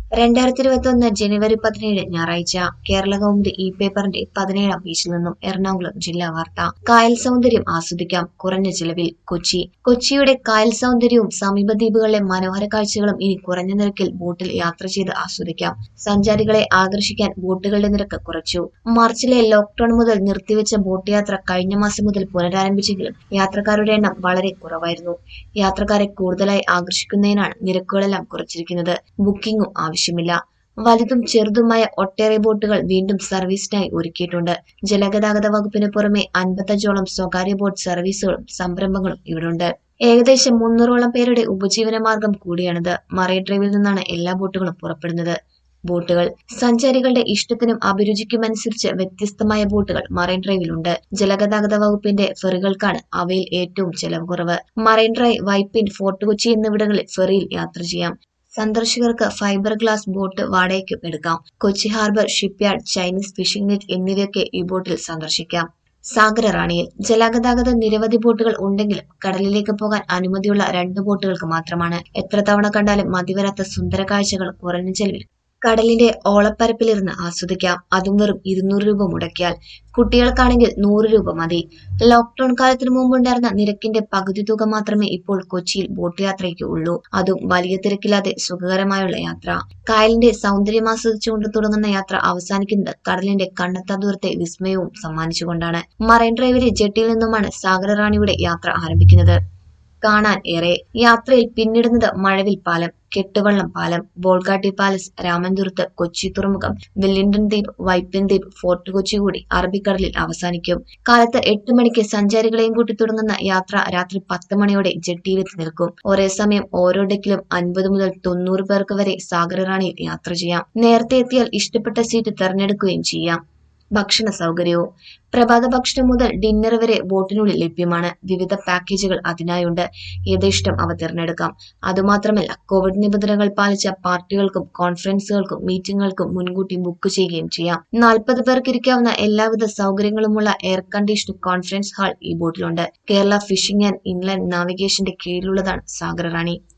രണ്ടായിരത്തി ഇരുപത്തി ഒന്ന് ജനുവരി പതിനേഴ് ഞായറാഴ്ച കേരള കൗമുദി ഇ പേപ്പറിന്റെ പതിനേഴാം പേജിൽ നിന്നും എറണാകുളം ജില്ലാ വാർത്ത കായൽ സൗന്ദര്യം ആസ്വദിക്കാം കുറഞ്ഞ ചിലവിൽ കൊച്ചി കൊച്ചിയുടെ കായൽ സൗന്ദര്യവും സമീപ ദ്വീപുകളിലെ മനോഹര കാഴ്ചകളും ഇനി കുറഞ്ഞ നിരക്കിൽ ബോട്ടിൽ യാത്ര ചെയ്ത് ആസ്വദിക്കാം സഞ്ചാരികളെ ആകർഷിക്കാൻ ബോട്ടുകളുടെ നിരക്ക് കുറച്ചു മാർച്ചിലെ ലോക്ഡൌൺ മുതൽ നിർത്തിവെച്ച ബോട്ട് യാത്ര കഴിഞ്ഞ മാസം മുതൽ പുനരാരംഭിച്ചെങ്കിലും യാത്രക്കാരുടെ എണ്ണം വളരെ കുറവായിരുന്നു യാത്രക്കാരെ കൂടുതലായി ആകർഷിക്കുന്നതിനാണ് നിരക്കുകളെല്ലാം കുറച്ചിരിക്കുന്നത് ബുക്കിംഗും ആവശ്യമില്ല വലുതും ചെറുതുമായ ഒട്ടേറെ ബോട്ടുകൾ വീണ്ടും സർവീസിനായി ഒരുക്കിയിട്ടുണ്ട് ജലഗതാഗത വകുപ്പിന് പുറമെ അൻപത്തഞ്ചോളം സ്വകാര്യ ബോട്ട് സർവീസുകളും സംരംഭങ്ങളും ഇവിടുണ്ട് ഏകദേശം മുന്നൂറോളം പേരുടെ ഉപജീവന മാർഗം കൂടിയാണിത് മറൈൻ ഡ്രൈവിൽ നിന്നാണ് എല്ലാ ബോട്ടുകളും പുറപ്പെടുന്നത് ബോട്ടുകൾ സഞ്ചാരികളുടെ ഇഷ്ടത്തിനും അഭിരുചിക്കുമനുസരിച്ച് വ്യത്യസ്തമായ ബോട്ടുകൾ മറൈൻ ഡ്രൈവിലുണ്ട് ജലഗതാഗത വകുപ്പിന്റെ ഫെറികൾക്കാണ് അവയിൽ ഏറ്റവും ചെലവ് കുറവ് Marine Drive Vypin Fort Kochi എന്നിവിടങ്ങളിൽ ഫെറിയിൽ യാത്ര ചെയ്യാം സന്ദർശകർക്ക് ഫൈബർ ഗ്ലാസ് ബോട്ട് വാടകയ്ക്കും എടുക്കാം Kochi harbour shipyard Chinese fishing net എന്നിവയൊക്കെ ഈ ബോട്ടിൽ സന്ദർശിക്കാം സാഗര റാണിയിൽ ജലഗതാഗത നിരവധി ബോട്ടുകൾ ഉണ്ടെങ്കിലും കടലിലേക്ക് പോകാൻ അനുമതിയുള്ള രണ്ട് ബോട്ടുകൾക്ക് മാത്രമാണ് എത്ര തവണ കണ്ടാലും മതിവരാത്ത സുന്ദര കാഴ്ചകൾ കുറഞ്ഞ ചെലവിൽ കടലിന്റെ ഓളപ്പരപ്പിലിരുന്ന് ആസ്വദിക്കാം അതും വെറും ഇരുന്നൂറ് രൂപ മുടക്കിയാൽ കുട്ടികൾക്കാണെങ്കിൽ നൂറ് രൂപ മതി ലോക്ക്ഡൌൺ കാലത്തിന് മുമ്പുണ്ടായിരുന്ന നിരക്കിന്റെ പകുതി തുക മാത്രമേ ഇപ്പോൾ കൊച്ചിയിൽ ബോട്ട് യാത്രയ്ക്ക് ഉള്ളൂ അതും വലിയ തിരക്കില്ലാതെ സുഖകരമായുള്ള യാത്ര കായലിന്റെ സൗന്ദര്യം ആസ്വദിച്ചുകൊണ്ട് തുടങ്ങുന്ന യാത്ര അവസാനിക്കുന്നത് കടലിന്റെ കണ്ണെത്താ ദൂരത്തെ വിസ്മയവും സമ്മാനിച്ചുകൊണ്ടാണ് മറൈൻ ഡ്രൈവിലെ ജെട്ടിയിൽ നിന്നുമാണ് സാഗര റാണിയുടെ യാത്ര ആരംഭിക്കുന്നത് കാണാൻ ഏറെ യാത്രയിൽ പിന്നിടുന്നത് മഴവിൽ പാലം കെട്ടുവള്ളം പാലം ബോൾഗാട്ടി പാലസ് രാമൻതുരത്ത് കൊച്ചി തുറമുഖം വെല്ലിംഗ്ടൺ ദ്വീപ് വൈപ്പിൻ ദ്വീപ് ഫോർട്ട് കൊച്ചി കൂടി അറബിക്കടലിൽ അവസാനിക്കും കാലത്ത് എട്ട് മണിക്ക് സഞ്ചാരികളെയും കൂട്ടി തുടങ്ങുന്ന യാത്ര രാത്രി പത്ത് മണിയോടെ ജെട്ടിയിലെത്തി നിൽക്കും ഒരേ സമയം ഓരോ ഡെക്കിലും അൻപത് മുതൽ തൊണ്ണൂറ് പേർക്ക് വരെ സാഗരറാണിയിൽ യാത്ര ചെയ്യാം നേരത്തെ എത്തിയാൽ ഇഷ്ടപ്പെട്ട സീറ്റ് തെരഞ്ഞെടുക്കുകയും ചെയ്യാം ഭക്ഷണ സൗകര്യവും പ്രഭാത ഭക്ഷണം മുതൽ ഡിന്നർ വരെ ബോട്ടിനുള്ളിൽ ലഭ്യമാണ് വിവിധ പാക്കേജുകൾ അതിനായുണ്ട് യഥേഷ്ടം അവ തിരഞ്ഞെടുക്കാം അതുമാത്രമല്ല കോവിഡ് നിബന്ധനകൾ പാലിച്ച പാർട്ടികൾക്കും കോൺഫറൻസുകൾക്കും മീറ്റിംഗുകൾക്കും മുൻകൂട്ടി ബുക്ക് ചെയ്യുകയും ചെയ്യാം നാൽപ്പത് പേർക്ക് ഇരിക്കാവുന്ന എല്ലാവിധ സൗകര്യങ്ങളുമുള്ള എയർ കണ്ടീഷൻ കോൺഫറൻസ് ഹാൾ ഈ ബോട്ടിലുണ്ട് കേരള ഫിഷിംഗ് ആൻഡ് ഇൻലാൻഡ് നാവിഗേഷന്റെ കീഴിലുള്ളതാണ് സാഗര റാണി